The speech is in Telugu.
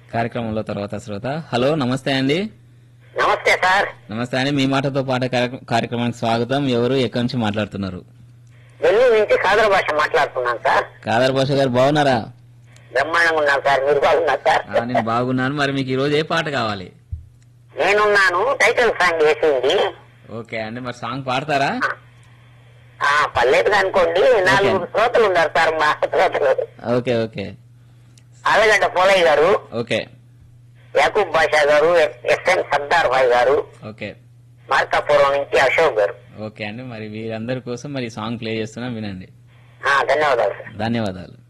కార్యక్రమంలో తర్వాత శ్రోత హలో నమస్తే అండి నమస్తే సార్ నమస్తే అండి మీ మాటతో పాట కార్య- కార్యక్రమానికి స్వాగతం ఎవరు ఎక్కడి నుంచి మాట్లాడుతున్నారు నెల్లూరు నుంచి కాదర భాష మాట్లాడుతున్నాను సార్ కాదర్ భాష గారు బాగున్నారా బ్రహ్మాండంగా ఉన్నాను సార్ మీరు బాగున్నారు సార్ ఆ, నేను బాగున్నాను మరి మీకు ఈ రోజు ఏ పాట కావాలి నేనున్నాను టైటిల్ సాంగ్ వేసింది ఓకే అండి మరి సాంగ్ పాడతారా ఆ పర్లేదుగా అనుకోండి నాలుగు శ్రోతలు ఉన్నారు సార్ మా శ్రోతలు ఓకే ఓకే ఆలగడ్డ పోలయ్య గారు ఓకే యాకూబ్ బాషా గారు ఎస్ఎం సర్దార్ భాయ్ గారు ఓకే మార్కాపురం నుంచి అశోక్ గారు ఓకే అండి మరి వీరందరి కోసం మరి ఈ సాంగ్ ప్లే చేస్తున్నా వినండి ఆ, ధన్యవాదాలు సార్ ధన్యవాదాలు